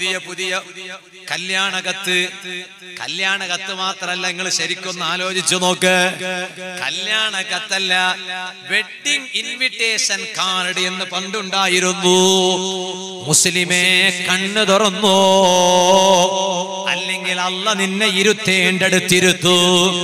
പുതിയ പുതിയ കല്യാണ കത്ത് കല്യാണ കത്ത് മാത്രല്ല നിങ്ങൾ ശരിക്കൊന്ന് ആലോചിച്ചു നോക്ക് കല്യാണ കത്തല്ല വെഡിങ് ഇൻവിറ്റേഷൻ കാർഡ് എന്ന് പണ്ടുണ്ടായിരുന്നു മുസ്ലിമേ കണ്ണ് തുറന്നോ അല്ലെങ്കിൽ അല്ല നിന്നെ ഇരുത്തേണ്ടടുത്തിരുത്തു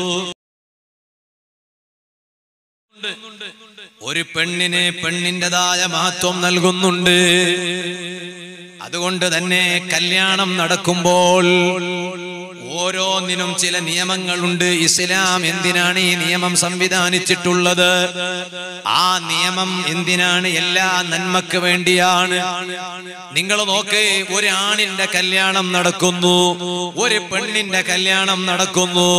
ഒരു പെണ്ണിന് പെണ്ണിൻ്റെതായ മഹത്വം നൽകുന്നുണ്ട് അതുകൊണ്ട് തന്നെ കല്യാണം നടക്കുമ്പോൾ ഓരോന്നിനും ചില നിയമങ്ങളുണ്ട് ഇസ്ലാം എന്തിനാണ് ഈ നിയമം സംവിധാനിച്ചിട്ടുള്ളത് ആ നിയമം എന്തിനാണ് എല്ലാ നന്മക്ക് വേണ്ടിയാണ് നിങ്ങൾ നോക്ക് ഒരു ആണിന്റെ കല്യാണം നടക്കുന്നു ഒരു പെണ്ണിന്റെ കല്യാണം നടക്കുന്നു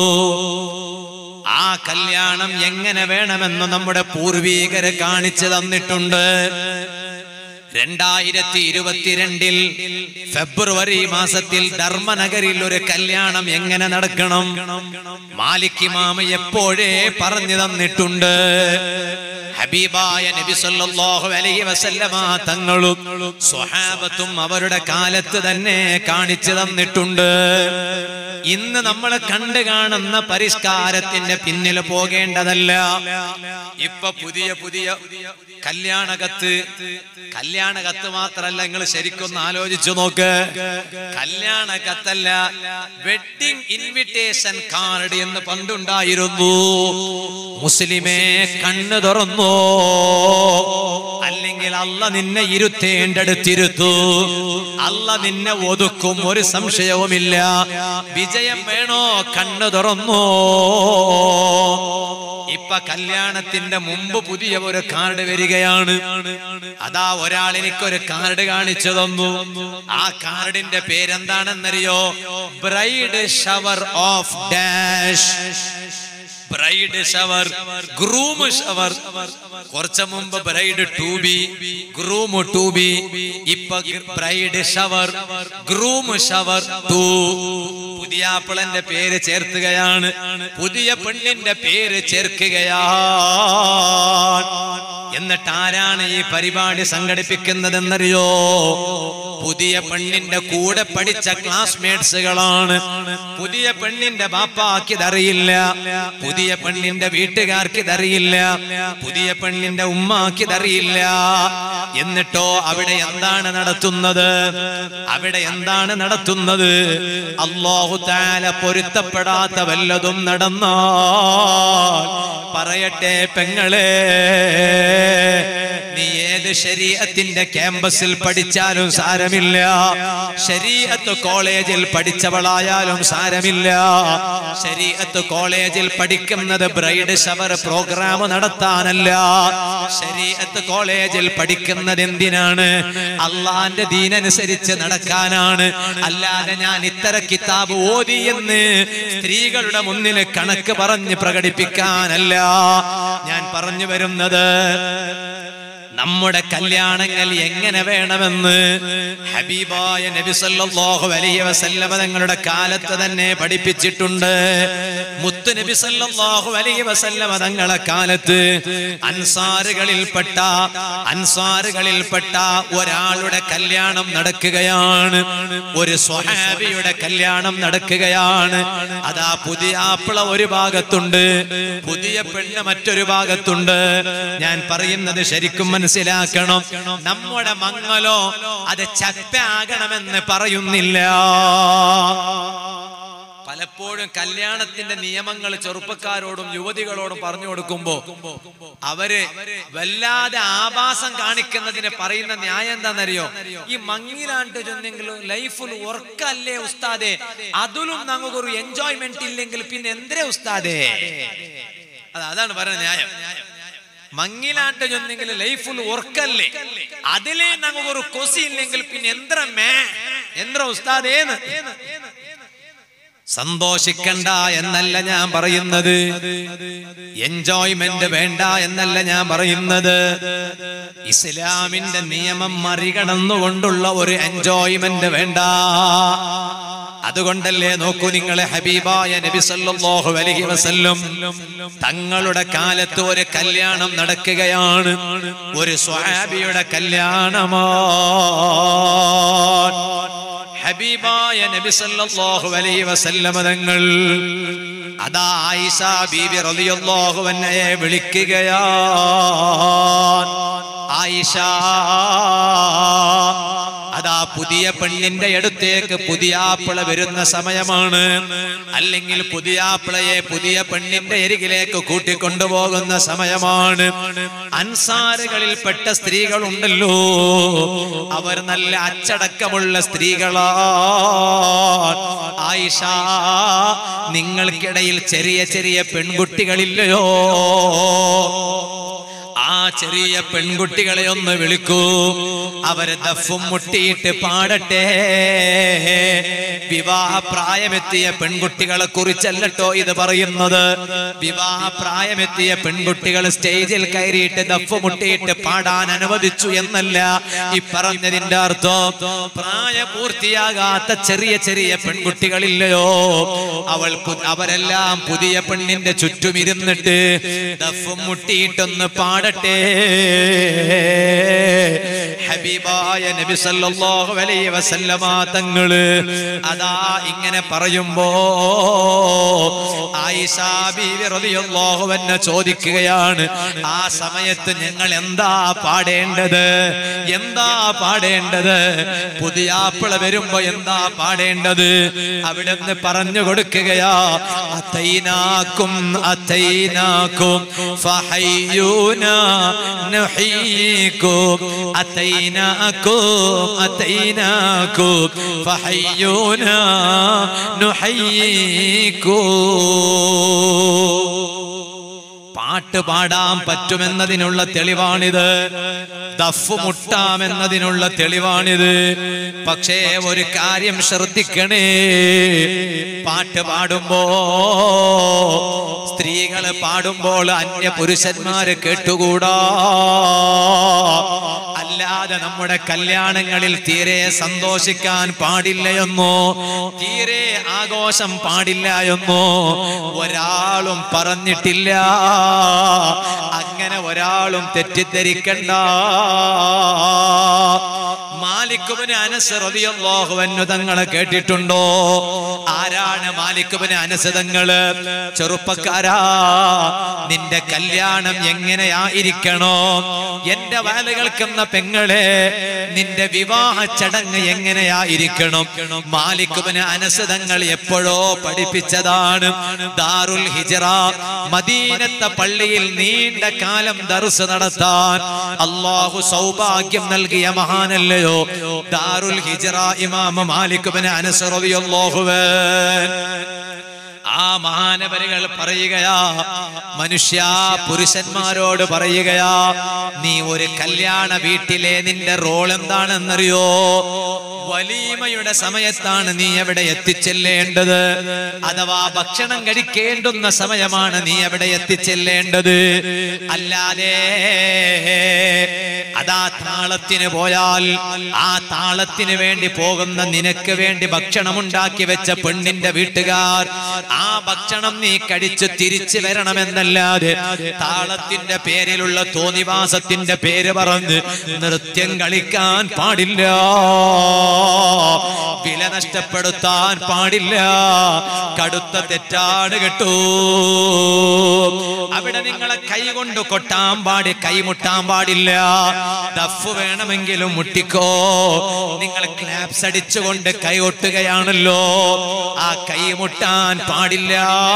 ആ കല്യാണം എങ്ങനെ വേണമെന്ന് നമ്മുടെ പൂർവീകരെ കാണിച്ചു തന്നിട്ടുണ്ട് രണ്ടായിരത്തി ഇരുപത്തിരണ്ടിൽ ഫെബ്രുവരി മാസത്തിൽ ധർമ്മനഗരിൽ ഒരു കല്യാണം എങ്ങനെ നടക്കണം മാലിക് മാമ എപ്പോഴേ പറഞ്ഞു തന്നിട്ടുണ്ട് ഹബീബായ നബി സല്ലല്ലാഹു അലൈഹി വസല്ലമ തങ്ങളും സ്വഹാബത്തും അവരുടെ കാലത്ത് തന്നെ കാണിച്ചു തന്നിട്ടുണ്ട് ഇന്ന് നമ്മൾ കണ്ടു കാണുന്ന പരിഷ്കാരത്തിന്റെ പിന്നിൽ പോകേണ്ടതല്ല ഇപ്പൊ പുതിയ പുതിയ കല്യാണ കത്ത് കല്യാണ കത്ത് മാത്രല്ല നിങ്ങൾ ശരിക്കൊന്ന് ആലോചിച്ചു നോക്ക് കല്യാണ കത്തല്ല വെഡിങ് ഇൻവിറ്റേഷൻ കാർഡ് എന്ന് പണ്ടുണ്ടായിരുന്നു മുസ്ലിമേ കണ്ണ് തുറന്നോ അല്ലെങ്കിൽ അല്ല നിന്നെ ഇരുത്തേണ്ടടുത്തിരുത്തു അല്ല നിന്നെ ഒതുക്കും ഒരു സംശയവുമില്ല വിജയം വേണോ കണ്ണ് തുറന്നോ ഇപ്പൊ കല്യാണത്തിന്റെ മുമ്പ് പുതിയ ഒരു കാർഡ് വരികയാണ് അതാ ഒരാൾ എനിക്കൊരു കാർഡ് കാണിച്ചു തന്നു ആ കാർഡിന്റെ പേരെന്താണെന്നറിയോ bride shower of dash bride shower groom shower കുറച്ച് മുമ്പ് bride to be groom to be ഇപ്പൊ bride shower groom shower to പുതിയ ആപ്പിളന്റെ പേര് ചേർത്തുകയാണ് പുതിയ പെണ്ണിന്റെ പേര് ചേർക്കുകയാണ് എന്നിട്ട് ആരാണ് ഈ പരിപാടി സംഘടിപ്പിക്കുന്നതെന്നറിയോ പുതിയ പെണ്ണിന്റെ കൂടെ പഠിച്ച ക്ലാസ്മേറ്റ്സുകളാണ് പുതിയ പെണ്ണിന്റെ ബാപ്പാക്ക് ഇതറിയില്ല പുതിയ പെണ്ണിന്റെ വീട്ടുകാർക്ക് ഇതറിയില്ല പുതിയ പെണ്ണിന്റെ ഉമ്മാക്ക് ഇതറിയില്ല എന്നിട്ടോ അവിടെ എന്താണ് നടത്തുന്നത് അവിടെ എന്താണ് നടത്തുന്നത് അള്ളാഹു താല പൊരുത്തപ്പെടാത്ത വല്ലതും നടന്നാൽ പറയട്ടെ പെങ്ങളെ നീ ഏത് ശരീരത്തിന്റെ ക്യാമ്പസിൽ പഠിച്ചാലും സാരമില്ല ശരീരത്ത് കോളേജിൽ പഠിച്ചവളായാലും സാരമില്ല ശരീരത്ത് കോളേജിൽ പഠിക്കുന്നത് ബ്രൈഡ് ഷവർ പ്രോഗ്രാം നടത്താനല്ല ശരീരത്ത് കോളേജിൽ പഠിക്കുന്നത് എന്തിനാണ് അള്ളാന്റെ ദീനനുസരിച്ച് നടക്കാനാണ് അല്ലാതെ ഞാൻ ഇത്തര കിതാബ് ഓതി എന്ന് സ്ത്രീകളുടെ മുന്നിൽ കണക്ക് പറഞ്ഞ് പ്രകടിപ്പിക്കാനല്ല ഞാൻ പറഞ്ഞു വരുന്നത് നമ്മുടെ കല്യാണങ്ങൾ എങ്ങനെ വേണമെന്ന് ഹബീബായ നബി സല്ലല്ലാഹു അലൈഹി വസല്ലമ തങ്ങളുടെ കാലത്ത് തന്നെ പഠിപ്പിച്ചിട്ടുണ്ട് മുത്തു നബി സല്ലല്ലാഹു അലൈഹി വസല്ലമ തങ്ങളെ കാലത്ത് അൻസാറുകളിൽപ്പെട്ട അൻസാറുകളിൽപ്പെട്ട ഒരാളുടെ കല്യാണം നടക്കുകയാണ് ഒരു സ്വഹാബിയുടെ കല്യാണം നടക്കുകയാണ് അതാ പുതിയ ആപ്പിള ഒരു ഭാഗത്തുണ്ട് പുതിയ പെണ്ണ് മറ്റൊരു ഭാഗത്തുണ്ട് ഞാൻ പറയുന്നത് ശരിക്കും മനസ്സിലാക്കണം നമ്മുടെ മങ്ങലോ അത് ചപ്പയാകണമെന്ന് പറയുന്നില്ല പലപ്പോഴും കല്യാണത്തിന്റെ നിയമങ്ങൾ ചെറുപ്പക്കാരോടും യുവതികളോടും പറഞ്ഞു കൊടുക്കുമ്പോ അവര് വല്ലാതെ ആഭാസം കാണിക്കുന്നതിന് പറയുന്ന ന്യായം എന്താണെന്നറിയോ ഈ മങ്ങിലാണ്ട് ചെന്നെങ്കിലും ലൈഫിൽ വർക്കല്ലേ ഉസ്താദെ അതിലും നമുക്കൊരു എൻജോയ്മെന്റ് ഇല്ലെങ്കിൽ പിന്നെ എന്തേ ഉസ്താദേ അത് അതാണ് പറയുന്ന ന്യായം മങ്ങിലാണ്ട് ചെന്നെങ്കിൽ ലൈഫിൽ വർക്കല്ലേ അതിലേ നമുക്കൊരു കൊസി ഇല്ലെങ്കിൽ പിന്നെ എന്ത്ര മേ എന്ത്ര ഉസ്താദേന്ന് സന്തോഷിക്കണ്ട എന്നല്ല ഞാൻ പറയുന്നത് എൻജോയ്മെന്റ് വേണ്ട എന്നല്ല ഞാൻ പറയുന്നത് ഇസ്ലാമിന്റെ നിയമം മറികടന്നുകൊണ്ടുള്ള ഒരു എൻജോയ്മെന്റ് വേണ്ട അതുകൊണ്ടല്ലേ നോക്കൂ നിങ്ങളെ ഹബീബായ നബി സല്ലല്ലാഹു അലൈഹി വസല്ലം തങ്ങളുടെ കാലത്ത് ഒരു കല്യാണം നടക്കുകയാണ് ഒരു സ്വഹാബിയുടെ കല്യാണമാണ് ഹബീബായ നബി സല്ലല്ലാഹു അലൈഹി വസല്ലമ തങ്ങൾ അതാ ആയിഷ ബീബി റളിയല്ലാഹു അൻഹയെ വിളിക്കുകയാ ആയിഷ അതാ പുതിയ പെണ്ണിന്റെ അടുത്തേക്ക് പുതിയ ആപ്പിള വരുന്ന സമയമാണ് അല്ലെങ്കിൽ പുതിയ ആപ്പിളയെ പുതിയ പെണ്ണിന്റെ അരികിലേക്ക് കൂട്ടിക്കൊണ്ടുപോകുന്ന സമയമാണ് അൻസാറുകളിൽപ്പെട്ട സ്ത്രീകളുണ്ടല്ലോ അവർ നല്ല അച്ചടക്കമുള്ള സ്ത്രീകളാ ആയിഷ നിങ്ങൾക്കിടയിൽ ചെറിയ ചെറിയ പെൺകുട്ടികളില്ലയോ ആ ചെറിയ പെൺകുട്ടികളെ ഒന്ന് വിളിക്കൂ അവര് ദഫും മുട്ടിയിട്ട് പാടട്ടെ വിവാഹ പ്രായമെത്തിയ പെൺകുട്ടികളെ കുറിച്ചല്ലട്ടോ ഇത് പറയുന്നത് വിവാഹ പ്രായമെത്തിയ പെൺകുട്ടികൾ സ്റ്റേജിൽ കയറിയിട്ട് ദഫ് മുട്ടിയിട്ട് പാടാൻ അനുവദിച്ചു എന്നല്ല ഈ പറഞ്ഞതിന്റെ അർത്ഥം പ്രായപൂർത്തിയാകാത്ത ചെറിയ ചെറിയ പെൺകുട്ടികളില്ലയോ അവൾ പു- അവരെല്ലാം പുതിയ പെണ്ണിന്റെ ചുറ്റും ഇരുന്നിട്ട് ദഫും മുട്ടിയിട്ടൊന്ന് പാടട്ടെ ഹബീബായ നബി സല്ലല്ലാഹു അലൈഹി വസല്ലമ തങ്ങള് അതാ ഇങ്ങനെ പറയുമ്പോ ആയിഷ ബീവി റളിയല്ലാഹു അൻഹ ചോദിക്കുകയാണ് ആ സമയത്ത് ഞങ്ങൾ എന്താ പാടേണ്ടത് എന്താ പാടേണ്ടത് പുതിയ ആപ്പിള വരുമ്പോ എന്താ പാടേണ്ടത് അവിടുന്ന് പറഞ്ഞു കൊടുക്കുകയാ അത്തൈനാക്കും അത്തൈനാക്കും ഫഹയ്യൂന نحييكم أتيناكم أتيناكم فحيونا نحييكم പാട്ട് പാടാൻ പറ്റുമെന്നതിനുള്ള തെളിവാണിത് ദഫ് മുട്ടാമെന്നതിനുള്ള തെളിവാണിത് പക്ഷേ ഒരു കാര്യം ശ്രദ്ധിക്കണേ പാട്ട് പാടുമ്പോ സ്ത്രീകള് പാടുമ്പോൾ അന്യ പുരുഷന്മാര് കേട്ടുകൂടാ അല്ലാതെ നമ്മുടെ കല്യാണങ്ങളിൽ തീരെ സന്തോഷിക്കാൻ പാടില്ലയെന്നോ തീരെ ആഘോഷം പാടില്ല എന്നോ ഒരാളും പറഞ്ഞിട്ടില്ല അങ്ങനെ ഒരാളും തെറ്റിദ്ധരിക്കണ്ട മാലിക്കുബിന് അനസ് റളിയല്ലാഹു അൻഹു തങ്ങളെ കേട്ടിട്ടുണ്ടോ ആരാണ് മാലിക്കുബിന് അനസ് തങ്ങള് ചെറുപ്പക്കാരാ നിന്റെ കല്യാണം എങ്ങനെയായിരിക്കണോ എന്റെ വയല് കേൾക്കുന്ന പെങ്ങളെ നിന്റെ വിവാഹ ചടങ്ങ് എങ്ങനെയായിരിക്കണം മാലിക്കുബിന് അനസ് തങ്ങൾ എപ്പോഴോ പഠിപ്പിച്ചതാണ് ദാറുൽ ഹിജറ മദീനത്തെ പള്ളിയിൽ നീണ്ട കാലം ദർസ് നടത്താൻ അള്ളാഹു സൗഭാഗ്യം നൽകിയ മഹാനല്ലയോ ദാറുൽ ഹിജറ ഇമാമ മാലിക് ബിൻ അനസ് റളിയല്ലാഹു ആ മഹാനവരുകൾ പറയുകയാ മനുഷ്യ പുരുഷന്മാരോട് പറയുകയാ നീ ഒരു കല്യാണ വീട്ടിലെ നിന്റെ റോൾ എന്താണെന്നറിയോ വലീമയുടെ സമയത്താണ് നീ എവിടെ എത്തിച്ചെല്ലേണ്ടത് അഥവാ ഭക്ഷണം കഴിക്കേണ്ടുന്ന സമയമാണ് നീ എവിടെ എത്തിച്ചെല്ലേണ്ടത് അല്ലാതെ അതാ താളത്തിന് പോയാൽ ആ താളത്തിന് വേണ്ടി പോകുന്ന നിനക്ക് വേണ്ടി ഭക്ഷണം ഉണ്ടാക്കി വെച്ച പെണ്ണിന്റെ വീട്ടുകാർ ആ ഭക്ഷണം നീ കഴിച്ച് തിരിച്ചു വരണമെന്നല്ലാതെ താളത്തിന്റെ പേരിലുള്ള തോന്നിവാസത്തിന്റെ പേര് പറഞ്ഞ് നൃത്യം കളിക്കാൻ പാടില്ല വില നഷ്ടപ്പെടുത്താൻ പാടില്ല കടുത്ത തെറ്റാണ് കേട്ടോ അവിടെ നിങ്ങളെ കൈ കൊണ്ട് കൊട്ടാൻ പാടി കൈമുട്ടാൻ പാടില്ല ദഫ് വേണമെങ്കിലും മുട്ടിക്കോ നിങ്ങൾ ക്ലാപ്സ് അടിച്ചുകൊണ്ട് കൈ കൊട്ടുകയാണല്ലോ ആ കൈ മുട്ടാൻ പാടില്ല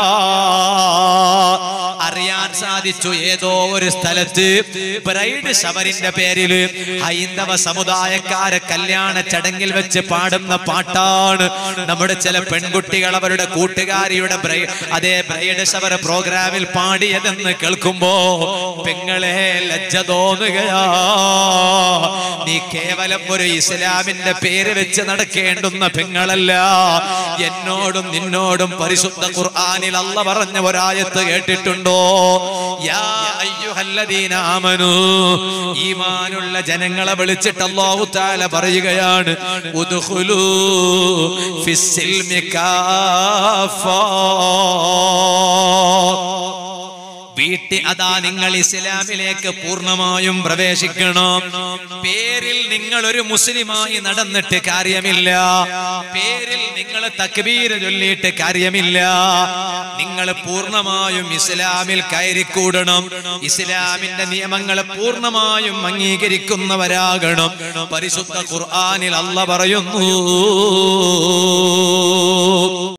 അറിയാൻ സാധിച്ചു ഏതോ ഒരു സ്ഥലത്ത് ബ്രൈഡ് ശവരിന്റെ പേരിൽ ഹൈന്ദവ സമുദായക്കാരെ കല്യാണ ചടങ്ങിൽ വെച്ച് പാടുന്ന പാട്ടാണ് നമ്മുടെ ചില പെൺകുട്ടികൾ അവരുടെ കൂട്ടുകാരിയുടെ ബ്രൈ അതേ ബ്രൈഡ് ശവര പ്രോഗ്രാമിൽ പാടിയതെന്ന് കേൾക്കുമ്പോ പെങ്ങളെ ലജ്ജ തോന്നുകയാ നീ കേവലം ഒരു ഇസ്ലാമിന്റെ പേര് വെച്ച് നടക്കേണ്ടുന്ന പെങ്ങളല്ല എന്നോടും നിന്നോടും പരിശുദ്ധ ഖുർആനിൽ അല്ല പറഞ്ഞ ഒരായത്ത് കേട്ടിട്ടുണ്ടോ യാ അയ്യുഹല്ലദീന ആമനു ഈമാനുള്ള ജനങ്ങളെ വിളിച്ചിട്ട് അല്ലാഹു തആല പറയുകയാണ് ഉദ്ഖുലൂ ഫിസ്സിൽമി കാഫ വീട്ടിൽ അതാ നിങ്ങൾ ഇസ്ലാമിലേക്ക് പൂർണ്ണമായും പ്രവേശിക്കണം പേരിൽ നിങ്ങൾ ഒരു മുസ്ലിമായി നടന്നിട്ട് കാര്യമില്ല പേരിൽ നിങ്ങൾ തക്ബീർ ചൊല്ലിയിട്ട് കാര്യമില്ല നിങ്ങൾ പൂർണ്ണമായും ഇസ്ലാമിൽ കയറിക്കൂടണം ഇസ്ലാമിന്റെ നിയമങ്ങൾ പൂർണ്ണമായും അംഗീകരിക്കുന്നവരാകണം പരിശുദ്ധ ഖുർആനിൽ അല്ല പറയുന്നു